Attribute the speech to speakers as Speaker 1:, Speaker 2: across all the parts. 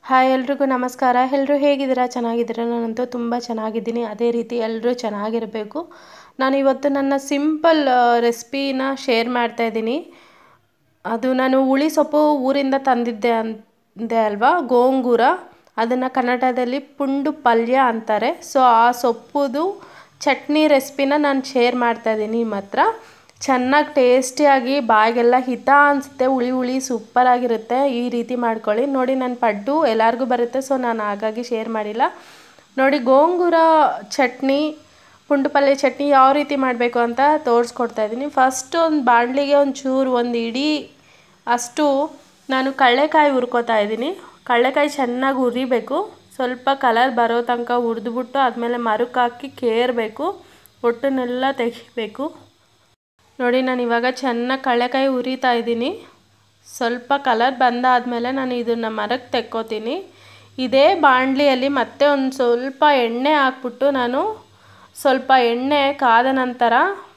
Speaker 1: hi ಎಲ್ರಿಗೂ ನಮಸ್ಕಾರ ಎಲ್ಲರೂ ಹೇಗಿದ್ದೀರಾ ಚೆನ್ನಾಗಿದ್ದೀರಾ ನಾನಂತೂ ತುಂಬ ಚೆನ್ನಾಗಿದ್ದೀನಿ ಅದೇ ರೀತಿ ಎಲ್ಲರೂ ಚೆನ್ನಾಗಿರಬೇಕು ನಾನು ಇವತ್ತು ನನ್ನ ಸಿಂಪಲ್ ರೆಸಿಪಿನ ಶೇರ್ ಮಾಡ್ತಾ ಇದ್ದೀನಿ ಅದು ನಾನು ಹುಳಿ ಸೊಪ್ಪು ಊರಿಂದ ತಂದಿದ್ದೆ ಅಂದೆ ಅಲ್ವಾ ಗೋಂಗೂರ ಅದನ್ನು ಕನ್ನಡದಲ್ಲಿ ಪುಂಡು ಪಲ್ಯ ಅಂತಾರೆ ಸೊ ಆ ಸೊಪ್ಪುದು ಚಟ್ನಿ ರೆಸಿಪಿನ ನಾನು ಶೇರ್ ಮಾಡ್ತಾ ಇದ್ದೀನಿ ನಿಮ್ಮ ಹತ್ರ ಚೆನ್ನಾಗಿ ಟೇಸ್ಟಿಯಾಗಿ ಬಾಯಿಗೆಲ್ಲ ಹಿತ ಅನಿಸುತ್ತೆ ಹುಳಿ ಹುಳಿ ಸೂಪರಾಗಿರುತ್ತೆ ಈ ರೀತಿ ಮಾಡ್ಕೊಳ್ಳಿ ನೋಡಿ ನನ್ನ ಪಡ್ಡು ಎಲ್ಲರಿಗೂ ಬರುತ್ತೆ ಸೊ ನಾನು ಹಾಗಾಗಿ ಶೇರ್ ಮಾಡಿಲ್ಲ ನೋಡಿ ಗೋಂಗೂರ ಚಟ್ನಿ ಪುಂಡು ಪಲ್ಯ ಚಟ್ನಿ ಯಾವ ರೀತಿ ಮಾಡಬೇಕು ಅಂತ ತೋರಿಸ್ಕೊಡ್ತಾ ಇದ್ದೀನಿ ಫಸ್ಟ್ ಒಂದು ಬಾಣಲಿಗೆ ಒಂದು ಚೂರು ಒಂದು ಇಡೀ ಅಷ್ಟು ನಾನು ಕಡಲೆಕಾಯಿ ಹುರ್ಕೋತಾ ಇದ್ದೀನಿ ಕಡಲೆಕಾಯಿ ಚೆನ್ನಾಗಿ ಹುರಿಬೇಕು ಸ್ವಲ್ಪ ಕಲರ್ ಬರೋ ತನಕ ಹುರಿದ್ಬಿಟ್ಟು ಆದಮೇಲೆ ಮರಕ್ಕೆ ಹಾಕಿ ಕೇರಬೇಕು ಒಟ್ಟನ್ನೆಲ್ಲ ತೆಗಿಬೇಕು ನೋಡಿ ನಾನು ಇವಾಗ ಚೆನ್ನಾಗಿ ಕಡಲೆಕಾಯಿ ಹುರಿತಾ ಇದ್ದೀನಿ ಸ್ವಲ್ಪ ಕಲರ್ ಬಂದಾದಮೇಲೆ ನಾನು ಇದನ್ನು ಮರಕ್ಕೆ ತೆಕ್ಕೋತೀನಿ ಇದೇ ಬಾಣಲಿಯಲ್ಲಿ ಮತ್ತೆ ಒಂದು ಸ್ವಲ್ಪ ಎಣ್ಣೆ ಹಾಕ್ಬಿಟ್ಟು ನಾನು ಸ್ವಲ್ಪ ಎಣ್ಣೆ ಕಾದ ನಂತರ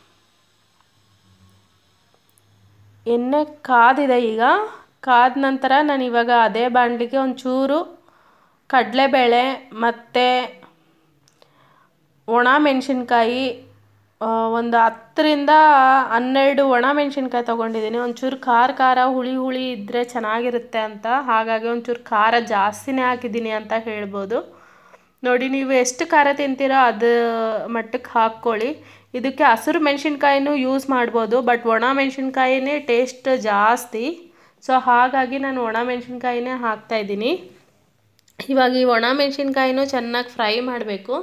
Speaker 1: ಎಣ್ಣೆ ಕಾದಿದೆ ಈಗ ಕಾದ ನಂತರ ನಾನು ಇವಾಗ ಅದೇ ಬಾಣಲಿಗೆ ಒಂಚೂರು ಕಡಲೆಬೇಳೆ ಮತ್ತು ಒಣ ಮೆಣಸಿನ್ಕಾಯಿ ಒಂದು ಹತ್ತರಿಂದ ಹನ್ನೆರಡು ಒಣ ಮೆಣಸಿನ್ಕಾಯಿ ತೊಗೊಂಡಿದ್ದೀನಿ ಒಂಚೂರು ಖಾರ ಖಾರ ಹುಳಿ ಹುಳಿ ಇದ್ದರೆ ಚೆನ್ನಾಗಿರುತ್ತೆ ಅಂತ ಹಾಗಾಗಿ ಒಂಚೂರು ಖಾರ ಜಾಸ್ತಿನೇ ಹಾಕಿದ್ದೀನಿ ಅಂತ ಹೇಳ್ಬೋದು ನೋಡಿ ನೀವು ಎಷ್ಟು ಖಾರ ತಿಂತೀರೋ ಅದು ಮಟ್ಟಕ್ಕೆ ಹಾಕ್ಕೊಳ್ಳಿ ಇದಕ್ಕೆ ಹಸಿರು ಮೆಣಸಿನ್ಕಾಯಿನೂ ಯೂಸ್ ಮಾಡ್ಬೋದು ಬಟ್ ಒಣ ಮೆಣಸಿನ್ಕಾಯಿನೇ ಟೇಸ್ಟ್ ಜಾಸ್ತಿ ಸೊ ಹಾಗಾಗಿ ನಾನು ಒಣ ಮೆಣಸಿನ್ಕಾಯಿನೇ ಹಾಕ್ತಾಯಿದ್ದೀನಿ ಇವಾಗ ಈ ಒಣ ಮೆಣಸಿನ್ಕಾಯಿನೂ ಚೆನ್ನಾಗಿ ಫ್ರೈ ಮಾಡಬೇಕು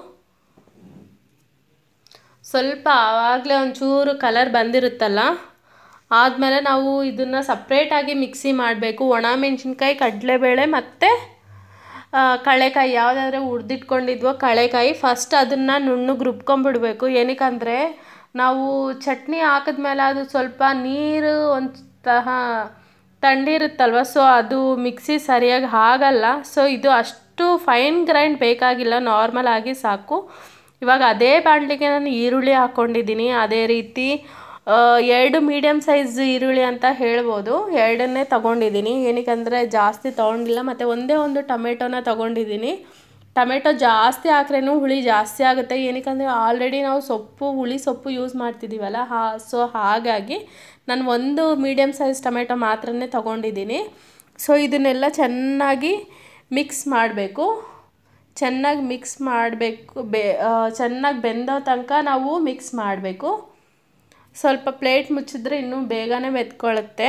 Speaker 1: ಸ್ವಲ್ಪ ಆವಾಗಲೇ ಒಂಚೂರು ಕಲರ್ ಬಂದಿರುತ್ತಲ್ಲ ಆದಮೇಲೆ ನಾವು ಇದನ್ನು ಸಪ್ರೇಟಾಗಿ ಮಿಕ್ಸಿ ಮಾಡಬೇಕು ಒಣ ಮೆಣಸಿನ್ಕಾಯಿ ಕಡಲೆಬೇಳೆ ಮತ್ತು ಕಳೆಕಾಯಿ ಯಾವುದಾದ್ರೆ ಹುರಿದಿಟ್ಕೊಂಡಿದ್ವೋ ಕಳೆಕಾಯಿ ಫಸ್ಟ್ ಅದನ್ನು ನುಣ್ಣಗೆ ರುಬ್ಕೊಂಬಿಡ್ಬೇಕು ಏನಕ್ಕಂದರೆ ನಾವು ಚಟ್ನಿ ಹಾಕಿದ್ಮೇಲೆ ಅದು ಸ್ವಲ್ಪ ನೀರು ಒಂದು ತಹ ತಣ್ಣೀರುತ್ತಲ್ವ ಸೊ ಅದು ಮಿಕ್ಸಿ ಸರಿಯಾಗಿ ಆಗಲ್ಲ ಸೊ ಇದು ಅಷ್ಟು ಫೈನ್ ಗ್ರೈಂಡ್ ಬೇಕಾಗಿಲ್ಲ ನಾರ್ಮಲ್ ಆಗಿ ಸಾಕು ಇವಾಗ ಅದೇ ಬಾಣಲಿಗೆ ನಾನು ಈರುಳ್ಳಿ ಹಾಕ್ಕೊಂಡಿದ್ದೀನಿ ಅದೇ ರೀತಿ ಎರಡು ಮೀಡಿಯಮ್ ಸೈಜ್ ಈರುಳ್ಳಿ ಅಂತ ಹೇಳ್ಬೋದು ಎರಡನ್ನೇ ತೊಗೊಂಡಿದ್ದೀನಿ ಏನಕ್ಕಂದರೆ ಜಾಸ್ತಿ ತೊಗೊಂಡಿಲ್ಲ ಮತ್ತು ಒಂದೇ ಒಂದು ಟೊಮೆಟೊನ ತೊಗೊಂಡಿದ್ದೀನಿ ಟೊಮೆಟೊ ಜಾಸ್ತಿ ಹಾಕ್ರೇನು ಹುಳಿ ಜಾಸ್ತಿ ಆಗುತ್ತೆ ಏನಕ್ಕಂದರೆ ಆಲ್ರೆಡಿ ನಾವು ಸೊಪ್ಪು ಹುಳಿ ಸೊಪ್ಪು ಯೂಸ್ ಮಾಡ್ತಿದ್ದೀವಲ್ಲ ಹಾ ಸೊ ಹಾಗಾಗಿ ನಾನು ಒಂದು ಮೀಡಿಯಮ್ ಸೈಜ್ ಟೊಮೆಟೊ ಮಾತ್ರನೇ ತೊಗೊಂಡಿದ್ದೀನಿ ಸೊ ಇದನ್ನೆಲ್ಲ ಚೆನ್ನಾಗಿ ಮಿಕ್ಸ್ ಮಾಡಬೇಕು ಚೆನ್ನಾಗಿ ಮಿಕ್ಸ್ ಮಾಡಬೇಕು ಬೆ ಚೆನ್ನಾಗಿ ಬೆಂದೋ ತನಕ ನಾವು ಮಿಕ್ಸ್ ಮಾಡಬೇಕು ಸ್ವಲ್ಪ ಪ್ಲೇಟ್ ಮುಚ್ಚಿದ್ರೆ ಇನ್ನೂ ಬೇಗನೆ ಬೆತ್ಕೊಳ್ಳುತ್ತೆ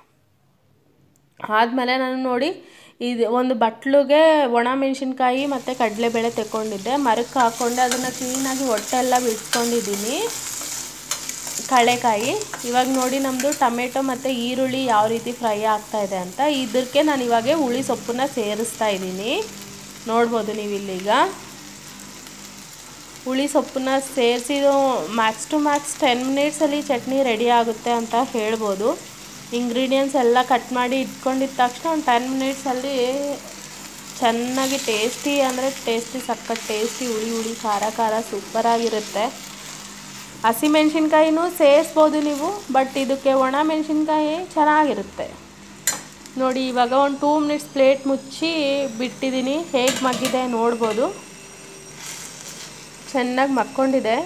Speaker 1: ಆದಮೇಲೆ ನಾನು ನೋಡಿ ಇದು ಒಂದು ಬಟ್ಲಿಗೆ ಒಣ ಮೆಣಸಿನ್ಕಾಯಿ ಮತ್ತು ಕಡಲೆಬೇಳೆ ತೆಕ್ಕೊಂಡಿದ್ದೆ ಮರಕ್ಕೆ ಹಾಕ್ಕೊಂಡೆ ಅದನ್ನು ಕ್ಲೀನಾಗಿ ಹೊಟ್ಟೆ ಎಲ್ಲ ಬಿಡ್ಸ್ಕೊಂಡಿದ್ದೀನಿ ಕಳೆಕಾಯಿ ಇವಾಗ ನೋಡಿ ನಮ್ಮದು ಟೊಮೆಟೊ ಮತ್ತು ಈರುಳ್ಳಿ ಯಾವ ರೀತಿ ಫ್ರೈ ಆಗ್ತಾಯಿದೆ ಅಂತ ಇದಕ್ಕೆ ನಾನು ಇವಾಗ ಹುಳಿ ಸೊಪ್ಪನ್ನ ಸೇರಿಸ್ತಾ ಇದ್ದೀನಿ ನೋಡ್ಬೋದು ನೀವು ಇಲ್ಲೀಗ ಹುಳಿ ಸೊಪ್ಪನ್ನ ಸೇರಿಸಿದು ಮ್ಯಾಕ್ಸ್ ಟು ಮ್ಯಾಕ್ಸ್ ಟೆನ್ ಮಿನಿಟ್ಸಲ್ಲಿ ಚಟ್ನಿ ರೆಡಿ ಆಗುತ್ತೆ ಅಂತ ಹೇಳ್ಬೋದು ಇಂಗ್ರೀಡಿಯೆಂಟ್ಸ್ ಎಲ್ಲ ಕಟ್ ಮಾಡಿ ಇಟ್ಕೊಂಡಿದ್ದ ತಕ್ಷಣ ಒಂದು ಟೆನ್ ಮಿನಿಟ್ಸಲ್ಲಿ ಚೆನ್ನಾಗಿ ಟೇಸ್ಟಿ ಅಂದರೆ ಟೇಸ್ಟಿ ಸಖತ್ ಟೇಸ್ಟಿ ಹುಳಿ ಹುಳಿ ಖಾರ ಖಾರ ಸೂಪರಾಗಿರುತ್ತೆ ಹಸಿಮೆಣ್ಸಿನ್ಕಾಯಿನೂ ಸೇರಿಸ್ಬೋದು ನೀವು ಬಟ್ ಇದಕ್ಕೆ ಒಣ ಮೆಣಸಿನ್ಕಾಯಿ ಚೆನ್ನಾಗಿರುತ್ತೆ ನೋಡಿ ಇವಾಗ ಒಂದು ಟೂ ಮಿನಿಟ್ಸ್ ಪ್ಲೇಟ್ ಮುಚ್ಚಿ ಬಿಟ್ಟಿದ್ದೀನಿ ಹೇಗೆ ಮಗ್ಗಿದೆ ನೋಡ್ಬೋದು ಚೆನ್ನಾಗಿ ಮಕ್ಕೊಂಡಿದೆ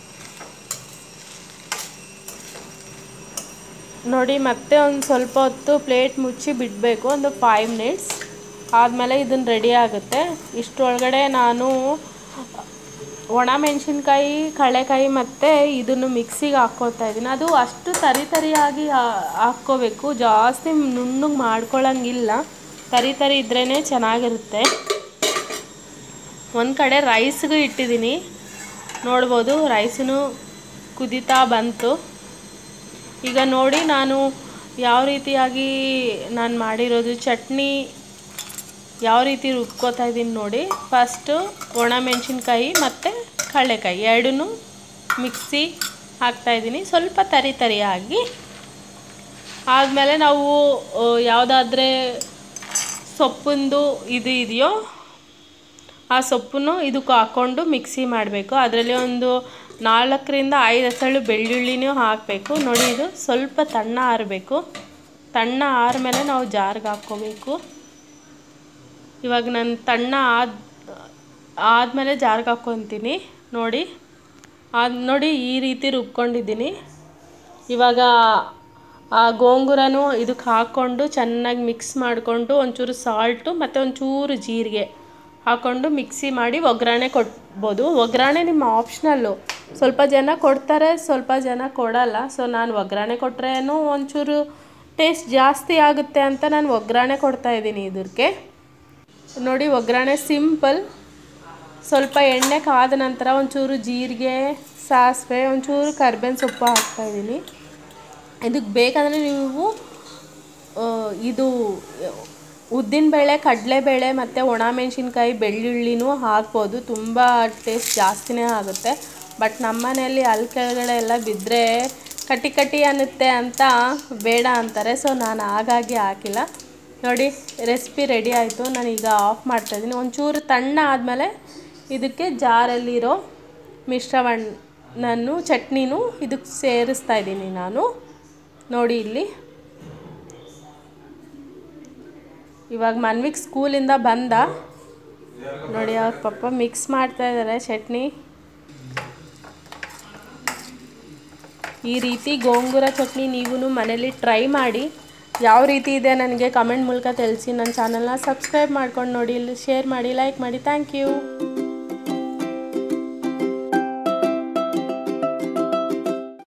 Speaker 1: ನೋಡಿ ಮತ್ತೆ ಒಂದು ಸ್ವಲ್ಪ ಹೊತ್ತು ಪ್ಲೇಟ್ ಮುಚ್ಚಿ ಬಿಡಬೇಕು ಒಂದು ಫೈವ್ ಮಿನಿಟ್ಸ್ ಆದಮೇಲೆ ಇದನ್ನು ರೆಡಿ ಆಗುತ್ತೆ ಇಷ್ಟರೊಳಗಡೆ ನಾನು ಒಣ ಮೆಣಸಿನ್ಕಾಯಿ ಕಡಲೆಕಾಯಿ ಮತ್ತು ಇದನ್ನು ಮಿಕ್ಸಿಗೆ ಹಾಕ್ಕೊತಾ ಇದ್ದೀನಿ ಅದು ಅಷ್ಟು ತರಿ ತರಿಯಾಗಿ ಹಾಕ್ಕೋಬೇಕು ಜಾಸ್ತಿ ನುಣ್ಣಗೆ ಮಾಡ್ಕೊಳ್ಳೋಂಗಿಲ್ಲ ತರಿ ತರಿ ಇದ್ರೇ ಚೆನ್ನಾಗಿರುತ್ತೆ ಒಂದು ಕಡೆ ರೈಸ್ಗೂ ಇಟ್ಟಿದ್ದೀನಿ ನೋಡ್ಬೋದು ರೈಸೂ ಕುದೀತಾ ಬಂತು ಈಗ ನೋಡಿ ನಾನು ಯಾವ ರೀತಿಯಾಗಿ ನಾನು ಮಾಡಿರೋದು ಚಟ್ನಿ ಯಾವ ರೀತಿ ರುಬ್ಕೋತಾ ಇದ್ದೀನಿ ನೋಡಿ ಫಸ್ಟು ಒಣ ಮೆಣಸಿನ್ಕಾಯಿ ಮತ್ತು ಕಡಲೆಕಾಯಿ ಎರಡೂ ಮಿಕ್ಸಿ ಹಾಕ್ತಾಯಿದ್ದೀನಿ ಸ್ವಲ್ಪ ತರಿ ತರಿಯಾಗಿ ಆದಮೇಲೆ ನಾವು ಯಾವುದಾದ್ರೆ ಸೊಪ್ಪಿಂದು ಇದು ಇದೆಯೋ ಆ ಸೊಪ್ಪನ್ನು ಇದಕ್ಕೆ ಹಾಕ್ಕೊಂಡು ಮಿಕ್ಸಿ ಮಾಡಬೇಕು ಅದರಲ್ಲಿ ಒಂದು ನಾಲ್ಕರಿಂದ ಐದು ಹಸಳು ಬೆಳ್ಳುಳ್ಳಿನೂ ಹಾಕಬೇಕು ನೋಡಿ ಇದು ಸ್ವಲ್ಪ ತಣ್ಣ ಆರಬೇಕು ತಣ್ಣ ಆರಮೇಲೆ ನಾವು ಜಾರ್ಗೆ ಹಾಕ್ಕೋಬೇಕು ಇವಾಗ ನಾನು ತಣ್ಣ ಆದ ಆದಮೇಲೆ ಜಾರ್ಗೆ ಹಾಕ್ಕೊತೀನಿ ನೋಡಿ ಅದು ನೋಡಿ ಈ ರೀತಿ ರುಬ್ಕೊಂಡಿದ್ದೀನಿ ಇವಾಗ ಆ ಗೋಂಗೂರನೂ ಇದಕ್ಕೆ ಹಾಕ್ಕೊಂಡು ಚೆನ್ನಾಗಿ ಮಿಕ್ಸ್ ಮಾಡಿಕೊಂಡು ಒಂಚೂರು ಸಾಲ್ಟು ಮತ್ತು ಒಂಚೂರು ಜೀರಿಗೆ ಹಾಕ್ಕೊಂಡು ಮಿಕ್ಸಿ ಮಾಡಿ ಒಗ್ಗರಣೆ ಕೊಡ್ಬೋದು ಒಗ್ಗರಣೆ ನಿಮ್ಮ ಆಪ್ಷನಲ್ಲು ಸ್ವಲ್ಪ ಜನ ಕೊಡ್ತಾರೆ ಸ್ವಲ್ಪ ಜನ ಕೊಡಲ್ಲ ಸೊ ನಾನು ಒಗ್ಗರಣೆ ಕೊಟ್ಟರೇನೂ ಒಂಚೂರು ಟೇಸ್ಟ್ ಜಾಸ್ತಿ ಆಗುತ್ತೆ ಅಂತ ನಾನು ಒಗ್ಗರಣೆ ಕೊಡ್ತಾಯಿದ್ದೀನಿ ಇದಕ್ಕೆ ನೋಡಿ ಒಗ್ಗರಣೆ ಸಿಂಪಲ್ ಸ್ವಲ್ಪ ಎಣ್ಣೆ ಕಾದ ನಂತರ ಒಂಚೂರು ಜೀರಿಗೆ ಸಾಸಿವೆ ಒಂಚೂರು ಕರ್ಬೇವಿನ ಸೊಪ್ಪು ಹಾಕ್ತಾಯಿದ್ದೀನಿ ಇದಕ್ಕೆ ಬೇಕಂದರೆ ನೀವು ಆ, ಇದು ಉದ್ದಿನಬೇಳೆ ಕಡಲೆಬೇಳೆ ಮತ್ತು ಒಣಮೆಣ್ಸಿನ್ಕಾಯಿ ಬೆಳ್ಳುಳ್ಳಿನೂ ಹಾಕ್ಬೋದು ತುಂಬ ಟೇಸ್ಟ್ ಜಾಸ್ತಿನೇ ಆಗುತ್ತೆ ಬಟ್ ನಮ್ಮ ಮನೆಯಲ್ಲಿ ಅಲ್ಲಿ ಕೆಳಗಡೆ ಎಲ್ಲ ಬಿದ್ದರೆ ಕಟ್ಟಿ ಕಟ್ಟಿ ಅನ್ನುತ್ತೆ ಅಂತ ಬೇಡ ಅಂತಾರೆ ಸೊ ನಾನು ಹಾಗಾಗಿ ಹಾಕಿಲ್ಲ ನೋಡಿ ರೆಸಿಪಿ ರೆಡಿ ಆಯಿತು ನಾನೀಗ ಆಫ್ ಮಾಡ್ತಾಯಿದ್ದೀನಿ ಒಂಚೂರು ತಣ್ಣ ಆದಮೇಲೆ ಇದಕ್ಕೆ ಜಾರಲ್ಲಿರೋ ಮಿಶ್ರವಣ್ಣನ್ನು ಚಟ್ನಿನೂ ಇದಕ್ಕೆ ಸೇರಿಸ್ತಾ ಇದ್ದೀನಿ ನಾನು ನೋಡಿ ಇಲ್ಲಿ ಇವಾಗ ಮನ್ವಿಗೆ ಸ್ಕೂಲಿಂದ ಬಂದ ನೋಡಿ ಅವ್ರ ಪಪ್ಪ ಮಿಕ್ಸ್ ಮಾಡ್ತಾ ಇದ್ದಾರೆ ಚಟ್ನಿ ಈ ರೀತಿ ಗೋಂಗೂರ ಚಟ್ನಿ ನೀವು ಮನೇಲಿ ಟ್ರೈ ಮಾಡಿ ಯಾವ ರೀತಿ ಇದೆ ನನಗೆ ಕಮೆಂಟ್ ಮೂಲಕ ತಿಳಿಸಿ ನನ್ನ ಚಾನಲ್ನ ಸಬ್ಸ್ಕ್ರೈಬ್ ಮಾಡ್ಕೊಂಡು ನೋಡಿ ಇಲ್ಲಿ ಶೇರ್ ಮಾಡಿ ಲೈಕ್ ಮಾಡಿ ಥ್ಯಾಂಕ್ ಯು